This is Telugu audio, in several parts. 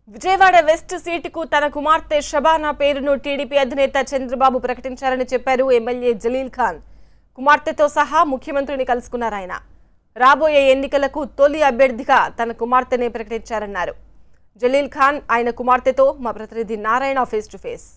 విజయవాడ వెస్ట్ సీటుకు తన కుమార్తె షబానా పేరును టీడీపీ అధినేత చంద్రబాబు ప్రకటించారని చెప్పారు ఎమ్మెల్యే జలీల్ ఖాన్ కుమార్తెతో సహా ముఖ్యమంత్రిని కలుసుకున్నారు ఆయన రాబోయే ఎన్నికలకు తొలి అభ్యర్థిగా తన కుమార్తెనే ప్రకటించారన్నారు జలీల్ ఖాన్ ఆయన కుమార్తెతో మా ప్రతినిధి నారాయణ ఫేస్ టు ఫేస్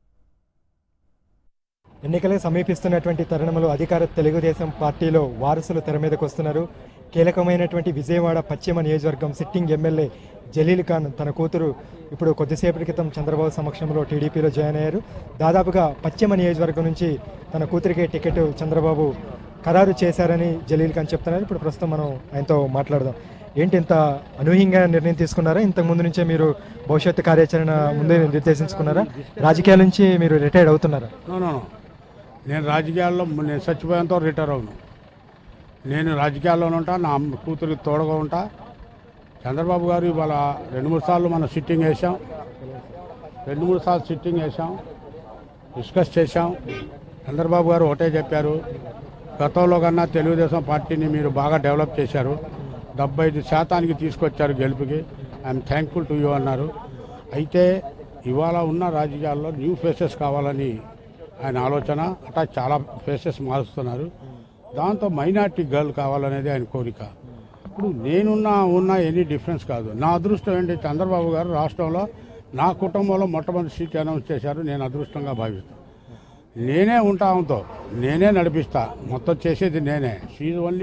ఎన్నికలు సమీపిస్తున్నటువంటి తరుణంలో అధికార తెలుగుదేశం పార్టీలో వారసులు తెర మీదకు వస్తున్నారు కీలకమైనటువంటి విజయవాడ పశ్చిమ నియోజకవర్గం సిట్టింగ్ ఎమ్మెల్యే జలీల్ ఖాన్ తన కూతురు ఇప్పుడు కొద్దిసేపటి క్రితం చంద్రబాబు సమక్షంలో టీడీపీలో జాయిన్ అయ్యారు దాదాపుగా పశ్చిమ నియోజకవర్గం నుంచి తన కూతురికే టికెట్ చంద్రబాబు ఖరారు చేశారని జలీల్ ఖాన్ చెప్తున్నారు ఇప్పుడు ప్రస్తుతం మనం ఆయనతో మాట్లాడదాం ఏంటి ఇంత అనూహ్యంగా నిర్ణయం తీసుకున్నారా ఇంతకు ముందు నుంచే మీరు భవిష్యత్తు కార్యాచరణ ముందే నిర్దేశించుకున్నారా రాజకీయాల నుంచి మీరు రిటైర్డ్ అవుతున్నారా నో నో నో. నేను రాజకీయాల్లో నేను చచ్చిపోయేంత వరకు రిటైర్ అవును నేను రాజకీయాల్లో ఉంటా నా అమ్మ కూతురికి తోడుగా ఉంటా చంద్రబాబు గారు ఇవాళ రెండు మూడు సార్లు మనం సిట్టింగ్ వేసాం రెండు మూడు సార్లు సిట్టింగ్ వేసాం డిస్కస్ చేశాం చంద్రబాబు గారు ఒకటే చెప్పారు గతంలో కన్నా తెలుగుదేశం పార్టీని మీరు బాగా డెవలప్ చేశారు డెబ్బై ఐదు శాతానికి తీసుకొచ్చారు గెలుపుకి ఐఎమ్ థ్యాంక్ఫుల్ టు యూ అన్నారు అయితే ఇవాళ ఉన్న రాజకీయాల్లో న్యూ ఫేసెస్ కావాలని ఆయన ఆలోచన అట్లా చాలా ఫేసెస్ మారుస్తున్నారు దాంతో మైనార్టీ గర్ల్ కావాలనేది ఆయన కోరిక ఇప్పుడు నేనున్నా ఉన్నా ఎనీ డిఫరెన్స్ కాదు నా అదృష్టం ఏంటి చంద్రబాబు గారు రాష్ట్రంలో నా కుటుంబంలో మొట్టమొదటి సీట్ అనౌన్స్ చేశారు నేను అదృష్టంగా భావిస్తాను నేనే ఉంటా ఆమెతో నేనే నడిపిస్తా మొత్తం చేసేది నేనే షీజ్ ఓన్లీ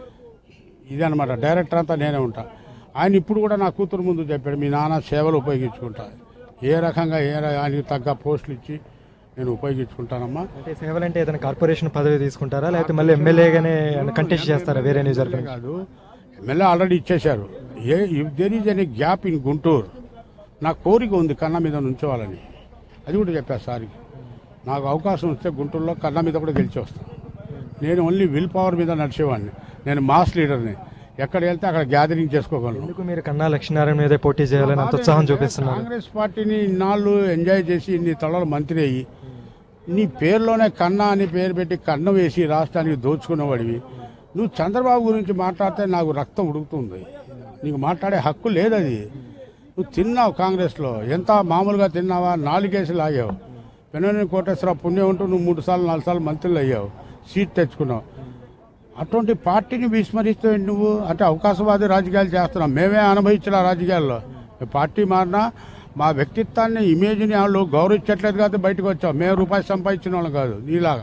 ఇదనమాట డైరెక్టర్ అంతా నేనే ఉంటా ఆయన ఇప్పుడు కూడా నా కూతురు ముందు చెప్పాడు మీ నాన్న సేవలు ఉపయోగించుకుంటా ఏ రకంగా ఏ ర- ఆయనకి తగ్గ పోస్టులు ఇచ్చి నేను ఉపయోగించుకుంటానమ్మా అంటే సేవలంటే ఏదైనా కార్పొరేషన్ పదవి తీసుకుంటారా లేకపోతే మళ్ళీ ఎమ్మెల్యేగానే కంటెస్ట్ చేస్తారా వేరే నియోజకవర్గం నుంచి? కాదు ఎమ్మెల్యే ఆల్రెడీ ఇచ్చేశారు a if there is any gap in Guntur నా కోరిక ఉంది కన్న మీద నుంచోవాలని అది కూడా చెప్పారు సార్కి నాకు అవకాశం వస్తే గుంటూరులో కన్న మీద కూడా గెలిచి వస్తాను నేను ఓన్లీ విల్ పవర్ మీద నడిచేవాడిని నేను మాస్ లీడర్ని ఎక్కడ వెళ్తే అక్కడ గ్యాదరింగ్ చేసుకోగలను ఎందుకు మీరు కన్నా లక్ష్మీనారాయణ మీదే పోటీ చేయాలని అంత ఉత్సాహం చూపిస్తున్నారు కాంగ్రెస్ పార్టీని ఇన్నాళ్ళు ఎంజాయ్ చేసి ఇన్ని తలలు మంత్రి అయ్యి నీ పేరులోనే కన్నా అని పేరు పెట్టి కన్నం వేసి రాష్ట్రానికి దోచుకున్నవాడివి నువ్వు చంద్రబాబు గురించి మాట్లాడితే నాకు రక్తం ఉడుకుతుంది నీకు మాట్లాడే హక్కు లేదు అది నువ్వు తిన్నావు కాంగ్రెస్లో ఎంత మామూలుగా తిన్నావా నాలుగేసి లాగావు పెనని కోటేశ్వరరావు పుణ్యం ఉంటూ నువ్వు మూడు సార్లు నాలుగు సార్లు మంత్రులు అయ్యావు సీట్ తెచ్చుకున్నావు అటువంటి పార్టీని విస్మరిస్తూ నువ్వు అంటే అవకాశవాది రాజకీయాలు చేస్తున్నాం మేమే అనుభవించిన రాజకీయాల్లో ఈ పార్టీ మారినా మా వ్యక్తిత్వాన్ని ఇమేజ్ని వాళ్ళు గౌరవించట్లేదు కాబట్టి బయటకు వచ్చాం మేము రూపాయి సంపాదించిన వాళ్ళం కాదు నీలాగా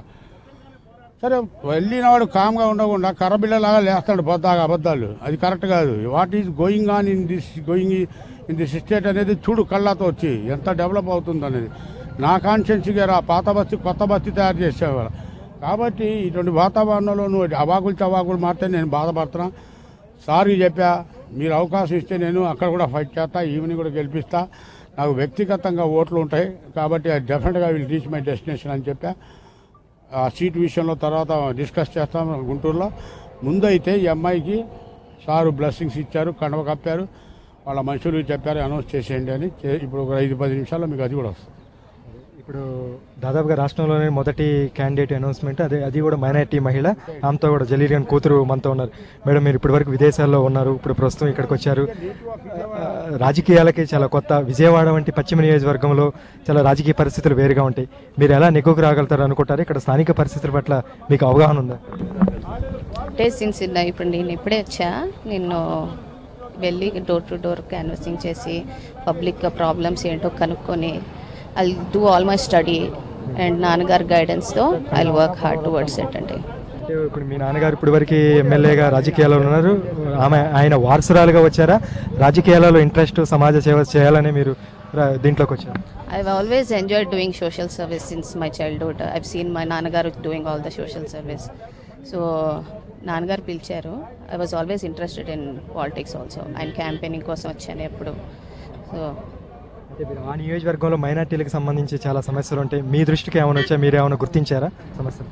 సరే వెళ్ళిన వాడు కామ్గా ఉండకుండా కర్రబిల్లలాగా లేస్తాడు పొద్దాగా అబద్ధాలు అది కరెక్ట్ కాదు what is going on in this going in this state అనేది చూడు కళ్ళతో వచ్చి ఎంత డెవలప్ అవుతుంది అనేది నా కాన్షియన్సీగా రా పాత బస్తీ కొత్త బస్తీ తయారు చేసేవారు కాబట్టి ఇటువంటి వాతావరణంలో నువ్వు అవాకులు చవాకులు మారితే నేను బాధపడుతున్నా సారీ చెప్పా మీరు అవకాశం ఇస్తే నేను అక్కడ కూడా ఫైట్ చేస్తా ఈవినింగ్ కూడా గెలిపిస్తా నాకు వ్యక్తిగతంగా ఓట్లు ఉంటాయి కాబట్టి డెఫినెట్గా విల్ రీచ్ మై డెస్టినేషన్ అని చెప్పా ఆ సీట్ విషయంలో తర్వాత డిస్కస్ చేస్తాం గుంటూరులో ముందైతే ఈ అమ్మాయికి సారు బ్లెస్సింగ్స్ ఇచ్చారు కండవ కప్పారు వాళ్ళ మనుషులు చెప్పారు అనౌన్స్ చేసేయండి అని చే- ఇప్పుడు ఒక ఐదు పది నిమిషాల్లో మీకు అది కూడా వస్తుంది ఇప్పుడు దాదాపుగా రాష్ట్రంలోనే మొదటి క్యాండిడేట్ అనౌన్స్మెంట్ అదే అది కూడా మైనార్టీ మహిళ ఆమెతో కూడా జలీల్ ఖాన్ కూతురు మనతో ఉన్నారు మేడం మీరు ఇప్పటివరకు విదేశాల్లో ఉన్నారు ఇప్పుడు ప్రస్తుతం ఇక్కడికి వచ్చారు ఆ, రాజకీయాలకి చాలా కొత్త విజయవాడ వంటి పశ్చిమ నియోజకవర్గంలో చాలా రాజకీయ పరిస్థితులు వేరుగా ఉంటాయి మీరు ఎలా నెగ్గుకు రాగలుగుతారు అనుకుంటారు ఇక్కడ స్థానిక పరిస్థితుల పట్ల మీకు అవగాహన ఉందా అంటే సిన్స్ ఇప్పుడు నేను ఇప్పుడే వచ్చా నిన్ను వెళ్ళి డోర్ టు డోర్ క్యాన్వసింగ్ చేసి పబ్లిక్ ప్రాబ్లమ్స్ ఏంటో కనుక్కొని I do all my study and నాన్నగారి గైడెన్స్తో I work hard towards it అండి అంటే ఇప్పుడు మీ నాన్నగారు ఇప్పటివరకు ఎమ్మెల్యేగా రాజకీయాల్లో ఉన్నారు ఆమె ఆయన వారసురాలుగా వచ్చారా రాజకీయాలలో ఇంట్రెస్ట్ సమాజ సేవ చేయాలని మీరు రా- దీంట్లోకి వచ్చారు I've always enjoyed doing social service since my childhood. I've seen my నాన్నగారు doing all the social service. So నాన్నగారు పిలిచారు I was always interested in politics also ఆయన క్యాంపెయినింగ్ కోసం వచ్చాను ఎప్పుడు సో అంటే మీరు ఆ నియోజకవర్గంలో మైనార్టీలకు సంబంధించి చాలా సమస్యలు ఉంటాయి మీ దృష్టికి ఏమైనా వచ్చా మీరు ఏమైనా గుర్తించారా సమస్యలు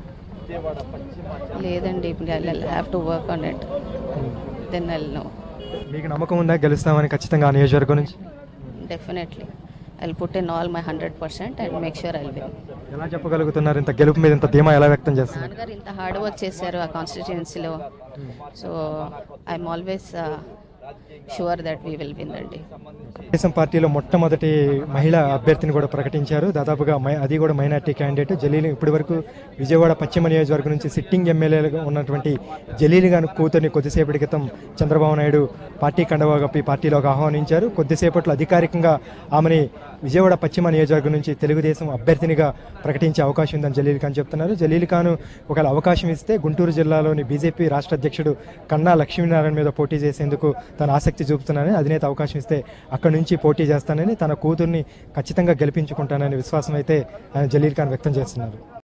లేదండి ఇప్పుడు I have to work on it then I know మీకు నమ్మకం ఉందా గెలుస్తామని ఖచ్చితంగా ఆ నియోజకవర్గం నుంచి definitely I put in all my hundred percent and make sure I win ఎలా చెప్పగలుగుతున్నారు ఇంత గెలుపు మీద ఇంత ధీమా ఎలా వ్యక్తం చేస్తున్నారు నాన్నగారు ఇంత హార్డ్ వర్క్ చేశారు ఆ కాన్స్టిట్యుయెన్సీలో so I'm always sure that we will win అండి తెలుగుదేశం పార్టీలో మొట్టమొదటి మహిళా అభ్యర్థిని కూడా ప్రకటించారు దాదాపుగా మై- అది కూడా మైనార్టీ క్యాండిడేట్ జలీల్ ఇప్పటి వరకు విజయవాడ పశ్చిమ నియోజకవర్గం నుంచి సిట్టింగ్ ఎమ్మెల్యేలుగా ఉన్నటువంటి జలీల్ గారి కూతుర్ని కొద్దిసేపటి క్రితం చంద్రబాబు నాయుడు పార్టీ కండవా కప్పి పార్టీలోకి ఆహ్వానించారు కొద్దిసేపట్లో అధికారికంగా ఆమెని విజయవాడ పశ్చిమ నియోజకవర్గం నుంచి తెలుగుదేశం అభ్యర్థినిగా ప్రకటించే అవకాశం ఉందని జలీల్ ఖాన్ చెప్తున్నారు జలీల్ ఖాన్ ఒకవేళ అవకాశం ఇస్తే గుంటూరు జిల్లాలోని బీజేపీ రాష్ట్ర అధ్యక్షుడు కన్నా లక్ష్మీనారాయణ మీద పోటీ చేసేందుకు తన ఆసక్తి చూపుతున్నానని అధినేత అవకాశం ఇస్తే అక్కడి నుంచి పోటీ చేస్తానని తన కూతుర్ని ఖచ్చితంగా గెలిపించుకుంటానని విశ్వాసం అయితే ఆయన జలీల్ ఖాన్ వ్యక్తం చేస్తున్నారు